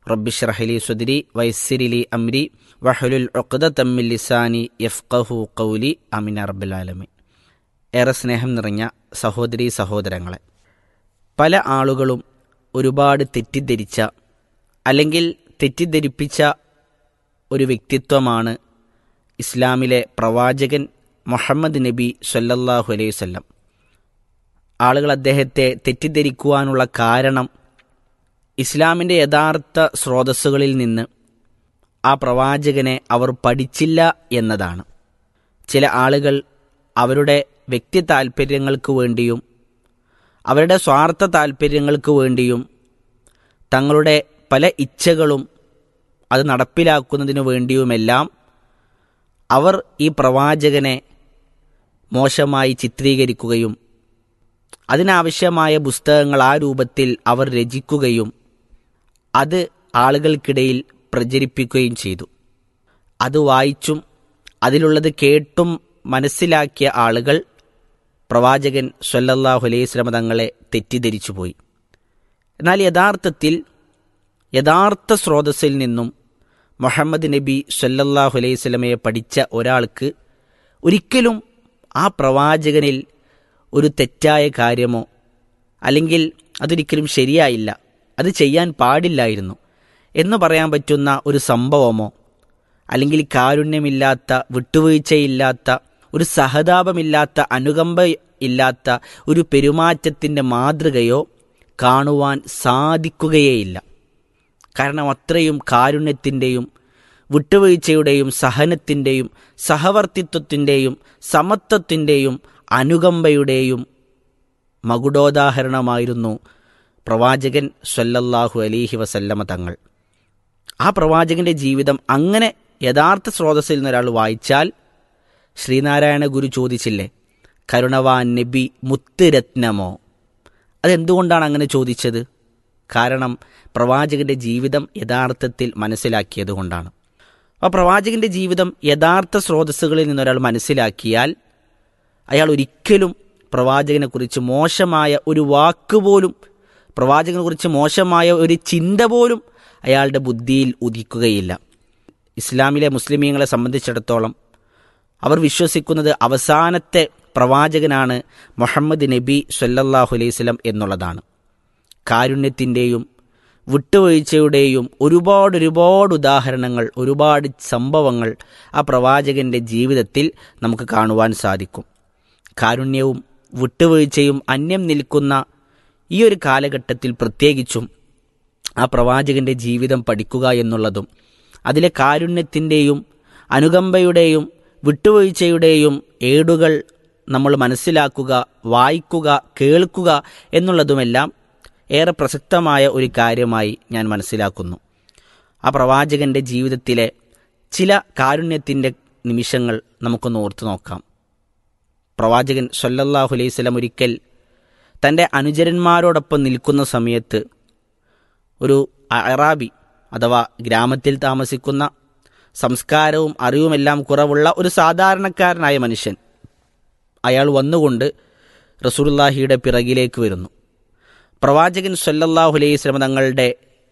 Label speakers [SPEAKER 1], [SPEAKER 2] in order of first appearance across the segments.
[SPEAKER 1] റബ്ബിഷ്റഹലി സുദിരി വൈസിരിലി അംരി വഹലുൽ ഉഖ്ദ തമ്മിൽ ലിസാനി യഫ്ഖഹു കൗലി അമിന റബ്ബുലാലമീൻ ഏറെ സ്നേഹം നിറഞ്ഞ സഹോദരി സഹോദരങ്ങളെ പല ആളുകളും ഒരുപാട് തെറ്റിദ്ധരിച്ച അല്ലെങ്കിൽ തെറ്റിദ്ധരിപ്പിച്ച ഒരു വ്യക്തിത്വമാണ് ഇസ്ലാമിലെ പ്രവാചകൻ മുഹമ്മദ് നബി സല്ലല്ലാഹു അലൈഹി വസല്ലം ആളുകൾ അദ്ദേഹത്തെ തെറ്റിദ്ധരിക്കുവാനുള്ള കാരണം ഇസ്ലാമിൻ്റെ യഥാർത്ഥ സ്രോതസ്സുകളിൽ നിന്ന് ആ പ്രവാചകനെ അവർ പഠിച്ചില്ല എന്നതാണ് ചില ആളുകൾ അവരുടെ വ്യക്തി താൽപ്പര്യങ്ങൾക്ക് വേണ്ടിയും അവരുടെ സ്വാർത്ഥ താൽപ്പര്യങ്ങൾക്ക് വേണ്ടിയും തങ്ങളുടെ പല ഇച്ഛകളും അത് നടപ്പിലാക്കുന്നതിനു വേണ്ടിയുമെല്ലാം അവർ ഈ പ്രവാചകനെ മോശമായി ചിത്രീകരിക്കുകയും അതിനാവശ്യമായ പുസ്തകങ്ങൾ ആ രൂപത്തിൽ അവർ രചിക്കുകയും അത് ആളുകൾക്കിടയിൽ പ്രചരിപ്പിക്കുകയും ചെയ്തു അത് വായിച്ചും അതിലുള്ളത് കേട്ടും മനസ്സിലാക്കിയ ആളുകൾ പ്രവാചകൻ സല്ലല്ലാഹു അലൈഹി സ്വലമ തങ്ങളെ തെറ്റിദ്ധരിച്ചു പോയി എന്നാൽ യഥാർത്ഥത്തിൽ യഥാർത്ഥ സ്രോതസ്സിൽ നിന്നും മുഹമ്മദ് നബി സല്ലല്ലാഹു അലൈഹി സ്വലമയെ പഠിച്ച ഒരാൾക്ക് ഒരിക്കലും ആ പ്രവാചകനിൽ ഒരു തെറ്റായ കാര്യമോ അല്ലെങ്കിൽ അതൊരിക്കലും ശരിയായില്ല അത് ചെയ്യാൻ പാടില്ലായിരുന്നു എന്ന് പറയാൻ പറ്റുന്ന ഒരു സംഭവമോ അല്ലെങ്കിൽ കാരുണ്യമില്ലാത്ത വിട്ടുവീഴ്ചയില്ലാത്ത ഒരു സഹതാപമില്ലാത്ത അനുകമ്പ ഇല്ലാത്ത ഒരു പെരുമാറ്റത്തിൻ്റെ മാതൃകയോ കാണുവാൻ സാധിക്കുകയേയില്ല കാരണം അത്രയും കാരുണ്യത്തിൻ്റെയും വിട്ടുവീഴ്ചയുടെയും സഹനത്തിൻ്റെയും സഹവർത്തിത്വത്തിൻ്റെയും സമത്വത്തിൻ്റെയും അനുകമ്പയുടെയും മകുടോദാഹരണമായിരുന്നു പ്രവാചകൻ സല്ലല്ലാഹു അലീഹി വസല്ലമ തങ്ങൾ ആ പ്രവാചകന്റെ ജീവിതം അങ്ങനെ യഥാർത്ഥ സ്രോതസ്സിൽ നിന്ന് ഒരാൾ വായിച്ചാൽ ശ്രീനാരായണ ഗുരു ചോദിച്ചില്ലേ കരുണവാൻ നബി മുത്തുരത്നമോ അതെന്തുകൊണ്ടാണ് അങ്ങനെ ചോദിച്ചത് കാരണം പ്രവാചകന്റെ ജീവിതം യഥാർത്ഥത്തിൽ മനസ്സിലാക്കിയത് കൊണ്ടാണ് അപ്പോൾ പ്രവാചകന്റെ ജീവിതം യഥാർത്ഥ സ്രോതസ്സുകളിൽ നിന്നൊരാൾ മനസ്സിലാക്കിയാൽ അയാൾ ഒരിക്കലും പ്രവാചകനെക്കുറിച്ച് മോശമായ ഒരു വാക്കുപോലും പ്രവാചകനെക്കുറിച്ച് മോശമായ ഒരു ചിന്ത പോലും അയാളുടെ ബുദ്ധിയിൽ ഉദിക്കുകയില്ല ഇസ്ലാമിലെ മുസ്ലിമീങ്ങളെ സംബന്ധിച്ചിടത്തോളം അവർ വിശ്വസിക്കുന്നത് അവസാനത്തെ പ്രവാചകനാണ് മുഹമ്മദ് നബി സല്ലല്ലാഹു അലൈഹി സ്വലം എന്നുള്ളതാണ് കാരുണ്യത്തിൻ്റെയും വിട്ടുവീഴ്ചയുടെയും ഒരുപാട് ഒരുപാട് ഉദാഹരണങ്ങൾ ഒരുപാട് സംഭവങ്ങൾ ആ പ്രവാചകന്റെ ജീവിതത്തിൽ നമുക്ക് കാണുവാൻ സാധിക്കും കാരുണ്യവും വിട്ടുവീഴ്ചയും അന്യം നിൽക്കുന്ന ഈ ഒരു കാലഘട്ടത്തിൽ പ്രത്യേകിച്ചും ആ പ്രവാചകന്റെ ജീവിതം പഠിക്കുക എന്നുള്ളതും അതിലെ കാരുണ്യത്തിൻ്റെയും അനുകമ്പയുടെയും വിട്ടുവീഴ്ചയുടെയും ഏടുകൾ നമ്മൾ മനസ്സിലാക്കുക വായിക്കുക കേൾക്കുക എന്നുള്ളതുമെല്ലാം ഏറെ പ്രസക്തമായ ഒരു കാര്യമായി ഞാൻ മനസ്സിലാക്കുന്നു ആ പ്രവാചകന്റെ ജീവിതത്തിലെ ചില കാരുണ്യത്തിൻ്റെ നിമിഷങ്ങൾ നമുക്കൊന്ന് ഓർത്തു നോക്കാം പ്രവാചകൻ സല്ലല്ലാഹു അലൈഹി സ്വലം ഒരിക്കൽ തൻ്റെ അനുചരന്മാരോടൊപ്പം നിൽക്കുന്ന സമയത്ത് ഒരു അറാബി അഥവാ ഗ്രാമത്തിൽ താമസിക്കുന്ന സംസ്കാരവും അറിവുമെല്ലാം കുറവുള്ള ഒരു സാധാരണക്കാരനായ മനുഷ്യൻ അയാൾ വന്നുകൊണ്ട് റസൂലുള്ളാഹിയുടെ പിറകിലേക്ക് വരുന്നു പ്രവാചകൻ സല്ലല്ലാഹു അലൈഹി സ്വലം തങ്ങളുടെ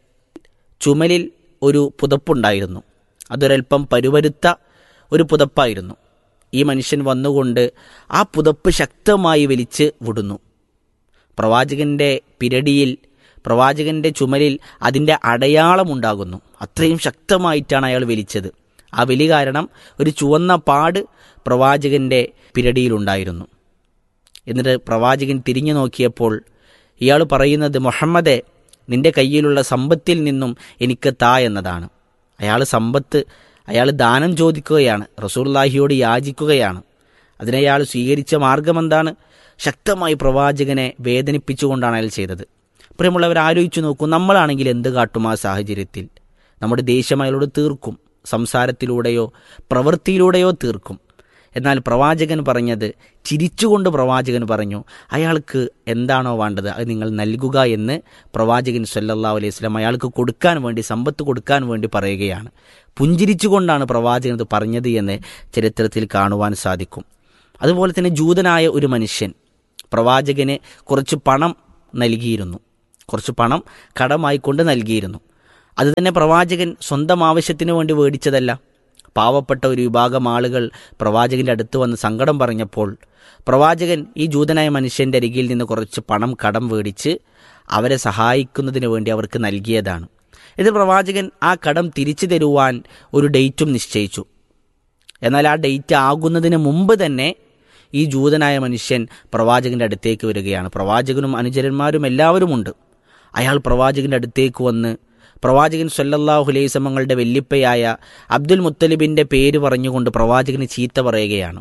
[SPEAKER 1] ചുമലിൽ ഒരു പുതപ്പുണ്ടായിരുന്നു അതൊരൽപ്പം പരുവരുത്ത ഒരു പുതപ്പായിരുന്നു ഈ മനുഷ്യൻ വന്നുകൊണ്ട് ആ പുതപ്പ് ശക്തമായി വലിച്ച് വിടുന്നു പ്രവാചകന്റെ പിരടിയിൽ പ്രവാചകന്റെ ചുമലിൽ അതിൻ്റെ അടയാളമുണ്ടാകുന്നു അത്രയും ശക്തമായിട്ടാണ് അയാൾ വലിച്ചത് ആ വലി കാരണം ഒരു ചുവന്ന പാട് പ്രവാചകന്റെ പിരടിയിലുണ്ടായിരുന്നു എന്നിട്ട് പ്രവാചകൻ തിരിഞ്ഞു നോക്കിയപ്പോൾ ഇയാൾ പറയുന്നത് മുഹമ്മദെ നിന്റെ കയ്യിലുള്ള സമ്പത്തിൽ നിന്നും എനിക്ക് താ എന്നതാണ് അയാൾ സമ്പത്ത് അയാൾ ദാനം ചോദിക്കുകയാണ് റസൂർലാഹിയോട് യാചിക്കുകയാണ് അതിനയാൾ സ്വീകരിച്ച മാർഗം എന്താണ് ശക്തമായി പ്രവാചകനെ വേദനിപ്പിച്ചുകൊണ്ടാണ് അയാൾ ചെയ്തത് പ്രിയമുള്ളവർ ആലോചിച്ചു നോക്കൂ നമ്മളാണെങ്കിൽ എന്ത് കാട്ടും ആ സാഹചര്യത്തിൽ നമ്മുടെ ദേഷ്യം അയാളോട് തീർക്കും സംസാരത്തിലൂടെയോ പ്രവൃത്തിയിലൂടെയോ തീർക്കും എന്നാൽ പ്രവാചകൻ പറഞ്ഞത് ചിരിച്ചുകൊണ്ട് പ്രവാചകൻ പറഞ്ഞു അയാൾക്ക് എന്താണോ വേണ്ടത് അത് നിങ്ങൾ നൽകുക എന്ന് പ്രവാചകൻ സല്ലല്ലാ അലൈഹി സ്വലം അയാൾക്ക് കൊടുക്കാൻ വേണ്ടി സമ്പത്ത് കൊടുക്കാൻ വേണ്ടി പറയുകയാണ് പുഞ്ചിരിച്ചുകൊണ്ടാണ് പ്രവാചകൻ ഇത് പറഞ്ഞത് എന്ന് ചരിത്രത്തിൽ കാണുവാൻ സാധിക്കും അതുപോലെ തന്നെ ജൂതനായ ഒരു മനുഷ്യൻ പ്രവാചകന് കുറച്ച് പണം നൽകിയിരുന്നു കുറച്ച് പണം കടമായി കൊണ്ട് നൽകിയിരുന്നു അത് തന്നെ പ്രവാചകൻ സ്വന്തം ആവശ്യത്തിനു വേണ്ടി മേടിച്ചതല്ല പാവപ്പെട്ട ഒരു വിഭാഗം ആളുകൾ പ്രവാചകന്റെ അടുത്ത് വന്ന് സങ്കടം പറഞ്ഞപ്പോൾ പ്രവാചകൻ ഈ ജൂതനായ മനുഷ്യന്റെ അരികിൽ നിന്ന് കുറച്ച് പണം കടം മേടിച്ച് അവരെ സഹായിക്കുന്നതിന് വേണ്ടി അവർക്ക് നൽകിയതാണ് ഇത് പ്രവാചകൻ ആ കടം തിരിച്ചു തരുവാൻ ഒരു ഡേറ്റും നിശ്ചയിച്ചു എന്നാൽ ആ ഡേറ്റ് ആകുന്നതിന് മുമ്പ് തന്നെ ഈ ജൂതനായ മനുഷ്യൻ പ്രവാചകന്റെ അടുത്തേക്ക് വരികയാണ് പ്രവാചകനും അനുചരന്മാരും എല്ലാവരുമുണ്ട് അയാൾ പ്രവാചകന്റെ അടുത്തേക്ക് വന്ന് പ്രവാചകൻ സല്ലല്ലാഹു അലൈഹി സമങ്ങളുടെ വെല്ലിപ്പയായ അബ്ദുൽ മുത്തലിബിന്റെ പേര് പറഞ്ഞുകൊണ്ട് പ്രവാചകന് ചീത്ത പറയുകയാണ്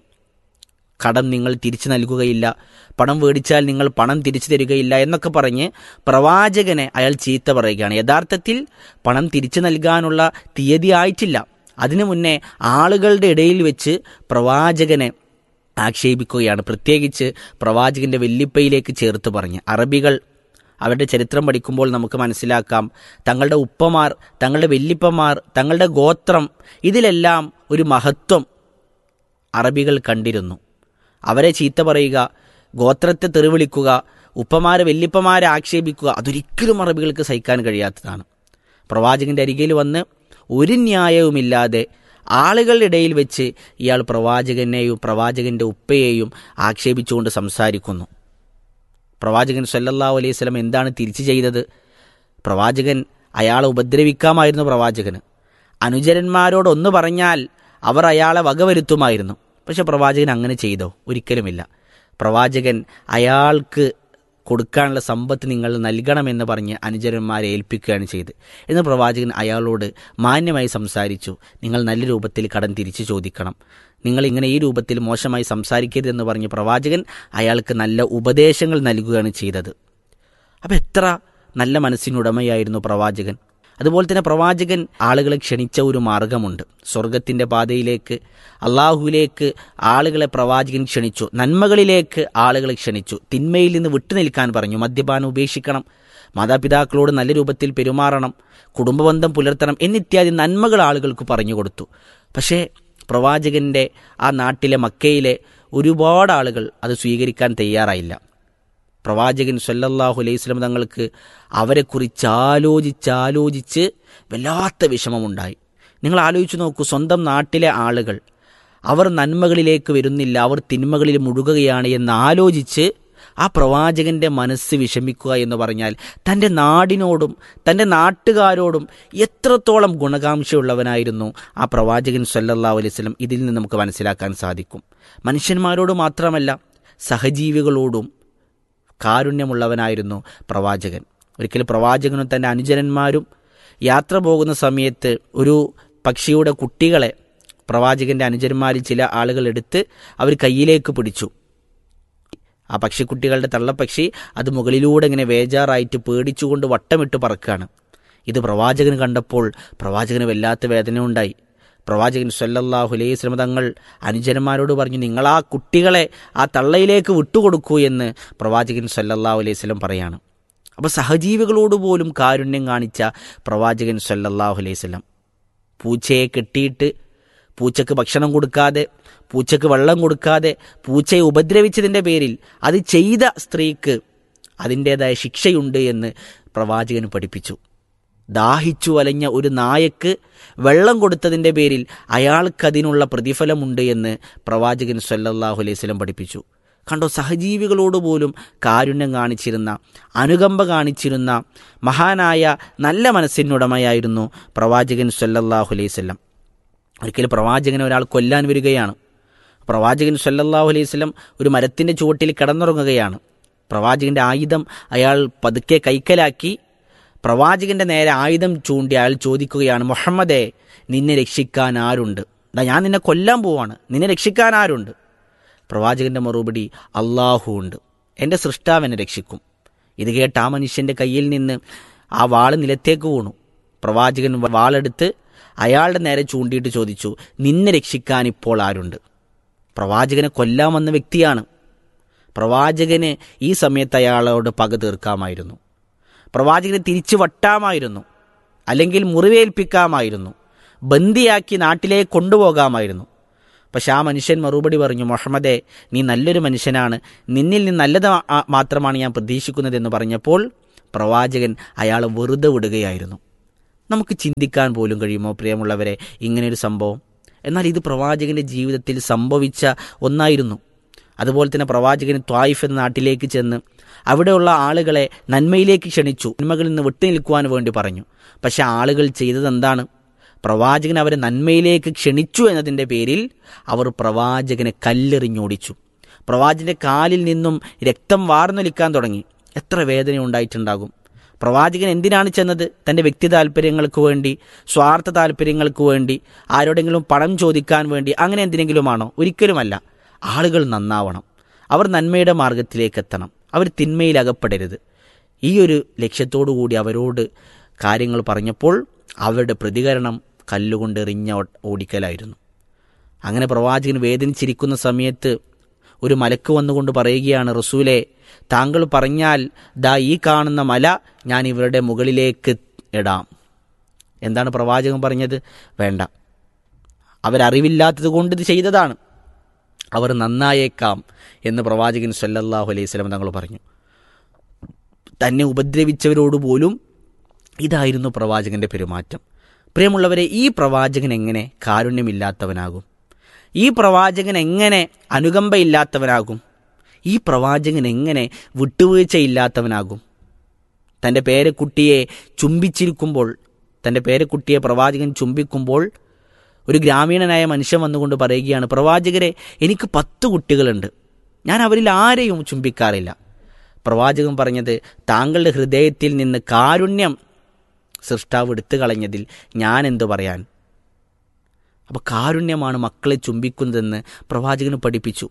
[SPEAKER 1] കടം നിങ്ങൾ തിരിച്ചു നൽകുകയില്ല പണം മേടിച്ചാൽ നിങ്ങൾ പണം തിരിച്ചു തരികയില്ല എന്നൊക്കെ പറഞ്ഞ് പ്രവാചകനെ അയാൾ ചീത്ത പറയുകയാണ് യഥാർത്ഥത്തിൽ പണം തിരിച്ചു നൽകാനുള്ള തീയതി ആയിട്ടില്ല അതിനു മുന്നേ ആളുകളുടെ ഇടയിൽ വെച്ച് പ്രവാചകനെ ആക്ഷേപിക്കുകയാണ് പ്രത്യേകിച്ച് പ്രവാചകന്റെ വെല്ലിപ്പയിലേക്ക് ചേർത്ത് പറഞ്ഞ് അറബികൾ അവരുടെ ചരിത്രം പഠിക്കുമ്പോൾ നമുക്ക് മനസ്സിലാക്കാം തങ്ങളുടെ ഉപ്പമാർ തങ്ങളുടെ വെല്ലിപ്പമാർ തങ്ങളുടെ ഗോത്രം ഇതിലെല്ലാം ഒരു മഹത്വം അറബികൾ കണ്ടിരുന്നു അവരെ ചീത്ത പറയുക ഗോത്രത്തെ തെറിവിളിക്കുക ഉപ്പമാരെ വെല്ലിപ്പമാരെ ആക്ഷേപിക്കുക അതൊരിക്കലും അറബികൾക്ക് സഹിക്കാൻ കഴിയാത്തതാണ് പ്രവാചകന്റെ അരികിൽ വന്ന് ഒരു ന്യായവുമില്ലാതെ ആളുകളുടെ ഇടയിൽ വെച്ച് ഇയാൾ പ്രവാചകനെയും പ്രവാചകന്റെ ഉപ്പയെയും ആക്ഷേപിച്ചുകൊണ്ട് സംസാരിക്കുന്നു പ്രവാചകൻ സല്ലല്ലാഹു അലൈഹി സ്വലം എന്താണ് തിരിച്ചു ചെയ്തത് പ്രവാചകൻ അയാളെ ഉപദ്രവിക്കാമായിരുന്നു പ്രവാചകന് അനുചരന്മാരോട് ഒന്ന് പറഞ്ഞാൽ അവർ അയാളെ വകവരുത്തുമായിരുന്നു പക്ഷെ പ്രവാചകൻ അങ്ങനെ ചെയ്തോ ഒരിക്കലുമില്ല പ്രവാചകൻ അയാൾക്ക് കൊടുക്കാനുള്ള സമ്പത്ത് നിങ്ങൾ നൽകണമെന്ന് പറഞ്ഞ് അനുചരന്മാരെ ഏൽപ്പിക്കുകയാണ് ചെയ്ത് എന്ന് പ്രവാചകൻ അയാളോട് മാന്യമായി സംസാരിച്ചു നിങ്ങൾ നല്ല രൂപത്തിൽ കടം തിരിച്ചു ചോദിക്കണം നിങ്ങൾ ഇങ്ങനെ ഈ രൂപത്തിൽ മോശമായി സംസാരിക്കരുതെന്ന് പറഞ്ഞ് പ്രവാചകൻ അയാൾക്ക് നല്ല ഉപദേശങ്ങൾ നൽകുകയാണ് ചെയ്തത് അപ്പം എത്ര നല്ല മനസ്സിനുടമയായിരുന്നു പ്രവാചകൻ അതുപോലെ തന്നെ പ്രവാചകൻ ആളുകളെ ക്ഷണിച്ച ഒരു മാർഗമുണ്ട് സ്വർഗത്തിൻ്റെ പാതയിലേക്ക് അള്ളാഹുവിലേക്ക് ആളുകളെ പ്രവാചകൻ ക്ഷണിച്ചു നന്മകളിലേക്ക് ആളുകളെ ക്ഷണിച്ചു തിന്മയിൽ നിന്ന് വിട്ടുനിൽക്കാൻ പറഞ്ഞു മദ്യപാനം ഉപേക്ഷിക്കണം മാതാപിതാക്കളോട് നല്ല രൂപത്തിൽ പെരുമാറണം കുടുംബബന്ധം പുലർത്തണം എന്നിത്യാദി നന്മകൾ ആളുകൾക്ക് പറഞ്ഞു കൊടുത്തു പക്ഷേ പ്രവാചകന്റെ ആ നാട്ടിലെ മക്കയിലെ ഒരുപാട് ആളുകൾ അത് സ്വീകരിക്കാൻ തയ്യാറായില്ല പ്രവാചകൻ സല്ലല്ലാഹു അലൈഹി സ്വലം തങ്ങൾക്ക് അവരെക്കുറിച്ച് ആലോചിച്ചാലോചിച്ച് വല്ലാത്ത വിഷമമുണ്ടായി നിങ്ങൾ ആലോചിച്ച് നോക്കൂ സ്വന്തം നാട്ടിലെ ആളുകൾ അവർ നന്മകളിലേക്ക് വരുന്നില്ല അവർ തിന്മകളിൽ മുഴുകുകയാണ് എന്ന് ആലോചിച്ച് ആ പ്രവാചകന്റെ മനസ്സ് വിഷമിക്കുക എന്ന് പറഞ്ഞാൽ തൻ്റെ നാടിനോടും തൻ്റെ നാട്ടുകാരോടും എത്രത്തോളം ഗുണകാംക്ഷയുള്ളവനായിരുന്നു ആ പ്രവാചകൻ സല്ലല്ലാഹു അലൈഹി വസല്ലം ഇതിൽ നിന്ന് നമുക്ക് മനസ്സിലാക്കാൻ സാധിക്കും മനുഷ്യന്മാരോട് മാത്രമല്ല സഹജീവികളോടും കാരുണ്യമുള്ളവനായിരുന്നു പ്രവാചകൻ ഒരിക്കൽ പ്രവാചകനും തൻ്റെ അനുജനന്മാരും യാത്ര പോകുന്ന സമയത്ത് ഒരു പക്ഷിയുടെ കുട്ടികളെ പ്രവാചകന്റെ അനുജന്മാരിൽ ചില ആളുകൾ എടുത്ത് അവർ കയ്യിലേക്ക് പിടിച്ചു ആ പക്ഷിക്കുട്ടികളുടെ തള്ളപ്പക്ഷി അത് മുകളിലൂടെ ഇങ്ങനെ വേജാറായിട്ട് പേടിച്ചുകൊണ്ട് വട്ടമിട്ട് പറക്കുകയാണ് ഇത് പ്രവാചകന് കണ്ടപ്പോൾ പ്രവാചകന് വല്ലാത്ത വേദന ഉണ്ടായി പ്രവാചകൻ സല്ലല്ലാഹു അലൈഹി സ്വലം തങ്ങൾ അനുജന്മാരോട് പറഞ്ഞു നിങ്ങൾ ആ കുട്ടികളെ ആ തള്ളയിലേക്ക് വിട്ടുകൊടുക്കൂ എന്ന് പ്രവാചകൻ സല്ലല്ലാഹു അലൈഹി സ്വലം പറയാണ് അപ്പോൾ സഹജീവികളോട് പോലും കാരുണ്യം കാണിച്ച പ്രവാചകൻ സല്ലല്ലാഹു അലൈഹി സ്വലം പൂച്ചയെ കെട്ടിയിട്ട് പൂച്ചക്ക് ഭക്ഷണം കൊടുക്കാതെ പൂച്ചക്ക് വെള്ളം കൊടുക്കാതെ പൂച്ചയെ ഉപദ്രവിച്ചതിൻ്റെ പേരിൽ അത് ചെയ്ത സ്ത്രീക്ക് അതിൻ്റേതായ ശിക്ഷയുണ്ട് എന്ന് പ്രവാചകൻ പഠിപ്പിച്ചു ദാഹിച്ചു വലഞ്ഞ ഒരു നായക്ക് വെള്ളം കൊടുത്തതിൻ്റെ പേരിൽ അയാൾക്കതിനുള്ള പ്രതിഫലമുണ്ട് എന്ന് പ്രവാചകൻ സല്ലല്ലാഹു അലൈഹി സ്വലം പഠിപ്പിച്ചു കണ്ടോ സഹജീവികളോട് പോലും കാരുണ്യം കാണിച്ചിരുന്ന അനുകമ്പ കാണിച്ചിരുന്ന മഹാനായ നല്ല മനസ്സിനുടമയായിരുന്നു പ്രവാചകൻ സല്ലല്ലാഹു അലൈഹി സ്വലം ഒരിക്കലും പ്രവാചകനെ ഒരാൾ കൊല്ലാൻ വരികയാണ് പ്രവാചകൻ സല്ലല്ലാഹു അലൈഹി സ്വലം ഒരു മരത്തിൻ്റെ ചുവട്ടിൽ കിടന്നുറങ്ങുകയാണ് പ്രവാചകന്റെ ആയുധം അയാൾ പതുക്കെ കൈക്കലാക്കി പ്രവാചകന്റെ നേരെ ആയുധം ചൂണ്ടി അയാൾ ചോദിക്കുകയാണ് മുഹമ്മദേ നിന്നെ രക്ഷിക്കാൻ ആരുണ്ട് ദാ ഞാൻ നിന്നെ കൊല്ലാൻ പോവാണ് നിന്നെ രക്ഷിക്കാൻ ആരുണ്ട് പ്രവാചകന്റെ മറുപടി അള്ളാഹു ഉണ്ട് എൻ്റെ സൃഷ്ടാവ് എന്നെ രക്ഷിക്കും ഇത് കേട്ട് ആ മനുഷ്യന്റെ കയ്യിൽ നിന്ന് ആ വാള് നിലത്തേക്ക് വീണു പ്രവാചകൻ വാളെടുത്ത് അയാളുടെ നേരെ ചൂണ്ടിയിട്ട് ചോദിച്ചു നിന്നെ രക്ഷിക്കാൻ ഇപ്പോൾ ആരുണ്ട് പ്രവാചകനെ കൊല്ലാൻ വന്ന വ്യക്തിയാണ് പ്രവാചകന് ഈ സമയത്ത് അയാളോട് പക തീർക്കാമായിരുന്നു പ്രവാചകനെ തിരിച്ചു വട്ടാമായിരുന്നു അല്ലെങ്കിൽ മുറിവേൽപ്പിക്കാമായിരുന്നു ബന്ദിയാക്കി നാട്ടിലേക്ക് കൊണ്ടുപോകാമായിരുന്നു പക്ഷെ ആ മനുഷ്യൻ മറുപടി പറഞ്ഞു മുഹമ്മദെ നീ നല്ലൊരു മനുഷ്യനാണ് നിന്നിൽ നിന്ന് നല്ലത് മാത്രമാണ് ഞാൻ പ്രതീക്ഷിക്കുന്നതെന്ന് പറഞ്ഞപ്പോൾ പ്രവാചകൻ അയാളെ വെറുതെ വിടുകയായിരുന്നു നമുക്ക് ചിന്തിക്കാൻ പോലും കഴിയുമോ പ്രിയമുള്ളവരെ ഇങ്ങനെയൊരു സംഭവം എന്നാൽ ഇത് പ്രവാചകന്റെ ജീവിതത്തിൽ സംഭവിച്ച ഒന്നായിരുന്നു അതുപോലെ തന്നെ പ്രവാചകൻ ത്വായിഫ് എന്ന നാട്ടിലേക്ക് ചെന്ന് അവിടെയുള്ള ആളുകളെ നന്മയിലേക്ക് ക്ഷണിച്ചു നന്മകളിൽ നിന്ന് വിട്ടു നിൽക്കുവാൻ വേണ്ടി പറഞ്ഞു പക്ഷെ ആളുകൾ ചെയ്തത് എന്താണ് പ്രവാചകൻ അവരെ നന്മയിലേക്ക് ക്ഷണിച്ചു എന്നതിൻ്റെ പേരിൽ അവർ പ്രവാചകനെ കല്ലെറിഞ്ഞോടിച്ചു പ്രവാചകന്റെ കാലിൽ നിന്നും രക്തം വാർന്നൊലിക്കാൻ തുടങ്ങി എത്ര വേദന ഉണ്ടായിട്ടുണ്ടാകും പ്രവാചകൻ എന്തിനാണ് ചെന്നത് തൻ്റെ വ്യക്തി താല്പര്യങ്ങൾക്ക് വേണ്ടി സ്വാർത്ഥ താല്പര്യങ്ങൾക്ക് വേണ്ടി ആരോടെങ്കിലും പണം ചോദിക്കാൻ വേണ്ടി അങ്ങനെ എന്തിനെങ്കിലുമാണോ ഒരിക്കലുമല്ല ആളുകൾ നന്നാവണം അവർ നന്മയുടെ മാർഗത്തിലേക്ക് എത്തണം അവർ തിന്മയിൽ അകപ്പെടരുത് ഈ ഒരു ലക്ഷ്യത്തോടു കൂടി അവരോട് കാര്യങ്ങൾ പറഞ്ഞപ്പോൾ അവരുടെ പ്രതികരണം കല്ലുകൊണ്ട് എറിഞ്ഞ ഓടിക്കലായിരുന്നു അങ്ങനെ പ്രവാചകൻ വേദനിച്ചിരിക്കുന്ന സമയത്ത് ഒരു മലക്ക് വന്നുകൊണ്ട് പറയുകയാണ് റസൂലെ താങ്കൾ പറഞ്ഞാൽ ദാ ഈ കാണുന്ന മല ഞാൻ ഇവരുടെ മുകളിലേക്ക് ഇടാം എന്താണ് പ്രവാചകൻ പറഞ്ഞത് വേണ്ട അവരറിവില്ലാത്തത് കൊണ്ട് ഇത് ചെയ്തതാണ് അവർ നന്നായേക്കാം എന്ന് പ്രവാചകൻ സല്ലല്ലാഹു അലൈഹി സ്വലം തങ്ങൾ പറഞ്ഞു തന്നെ ഉപദ്രവിച്ചവരോട് പോലും ഇതായിരുന്നു പ്രവാചകന്റെ പെരുമാറ്റം പ്രിയമുള്ളവരെ ഈ പ്രവാചകൻ എങ്ങനെ കാരുണ്യമില്ലാത്തവനാകും ഈ പ്രവാചകൻ എങ്ങനെ അനുകമ്പയില്ലാത്തവനാകും ഈ പ്രവാചകൻ എങ്ങനെ വിട്ടുവീഴ്ചയില്ലാത്തവനാകും തൻ്റെ പേരക്കുട്ടിയെ ചുംബിച്ചിരിക്കുമ്പോൾ തൻ്റെ പേരക്കുട്ടിയെ പ്രവാചകൻ ചുംബിക്കുമ്പോൾ ഒരു ഗ്രാമീണനായ മനുഷ്യൻ വന്നുകൊണ്ട് പറയുകയാണ് പ്രവാചകരെ എനിക്ക് പത്ത് കുട്ടികളുണ്ട് ഞാൻ അവരിൽ ആരെയും ചുംബിക്കാറില്ല പ്രവാചകൻ പറഞ്ഞത് താങ്കളുടെ ഹൃദയത്തിൽ നിന്ന് കാരുണ്യം സൃഷ്ടാവ് എടുത്തു കളഞ്ഞതിൽ ഞാൻ എന്തു പറയാൻ അപ്പോൾ കാരുണ്യമാണ് മക്കളെ ചുംബിക്കുന്നതെന്ന് പ്രവാചകന് പഠിപ്പിച്ചു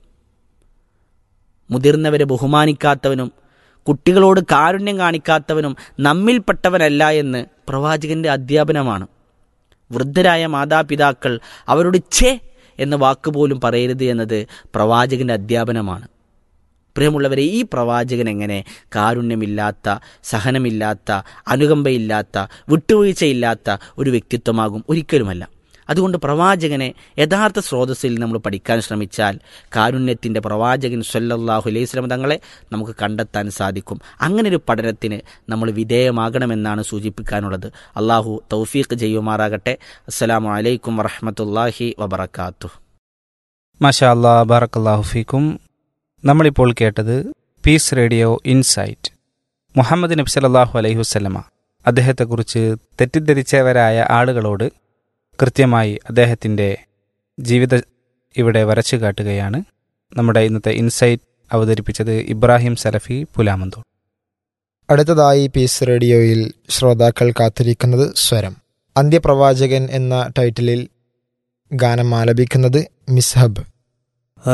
[SPEAKER 1] മുതിർന്നവരെ ബഹുമാനിക്കാത്തവനും കുട്ടികളോട് കാരുണ്യം കാണിക്കാത്തവനും നമ്മിൽപ്പെട്ടവനല്ല എന്ന് പ്രവാചകന്റെ അധ്യാപനമാണ് വൃദ്ധരായ മാതാപിതാക്കൾ അവരോട് ഛേ എന്ന വാക്ക് പോലും പറയരുത് എന്നത് പ്രവാചകന്റെ അധ്യാപനമാണ് പ്രിയമുള്ളവരെ ഈ പ്രവാചകൻ എങ്ങനെ കാരുണ്യമില്ലാത്ത സഹനമില്ലാത്ത അനുകമ്പയില്ലാത്ത വിട്ടുവീഴ്ചയില്ലാത്ത ഒരു വ്യക്തിത്വമാകും ഒരിക്കലുമല്ല അതുകൊണ്ട് പ്രവാചകനെ യഥാർത്ഥ സ്രോതസ്സിൽ നമ്മൾ പഠിക്കാൻ ശ്രമിച്ചാൽ കാരുണ്യത്തിൻ്റെ പ്രവാചകൻ സല്ലല്ലാഹു അലൈഹി സ്വലം തങ്ങളെ നമുക്ക് കണ്ടെത്താൻ സാധിക്കും അങ്ങനെ ഒരു പഠനത്തിന് നമ്മൾ വിധേയമാകണമെന്നാണ് സൂചിപ്പിക്കാനുള്ളത് അള്ളാഹു തൗഫീഖ് ചെയ്യുമാറാകട്ടെ അസ്സലാമു അലൈക്കും വറഹമത്തല്ലാഹി വബർക്കാത്തു
[SPEAKER 2] മാഷാ അല്ലാ ബാറക്കല്ലാഹു ഫീക്കും നമ്മളിപ്പോൾ കേട്ടത് പീസ് റേഡിയോ ഇൻസൈറ്റ് മുഹമ്മദ് നബി സല്ലല്ലാഹു അലൈഹി വസല്ലമ അദ്ദേഹത്തെക്കുറിച്ച് തെറ്റിദ്ധരിച്ചവരായ ആളുകളോട് കൃത്യമായി അദ്ദേഹത്തിൻ്റെ ജീവിത ഇവിടെ വരച്ചു കാട്ടുകയാണ് നമ്മുടെ ഇന്നത്തെ ഇൻസൈറ്റ് അവതരിപ്പിച്ചത് ഇബ്രാഹിം സലഫി പുലാമന്തോൾ
[SPEAKER 3] അടുത്തതായി പീസ് റേഡിയോയിൽ ശ്രോതാക്കൾ കാത്തിരിക്കുന്നത് സ്വരം അന്ത്യപ്രവാചകൻ എന്ന ടൈറ്റിലിൽ ഗാനം ആലപിക്കുന്നത് മിസ്ഹബ്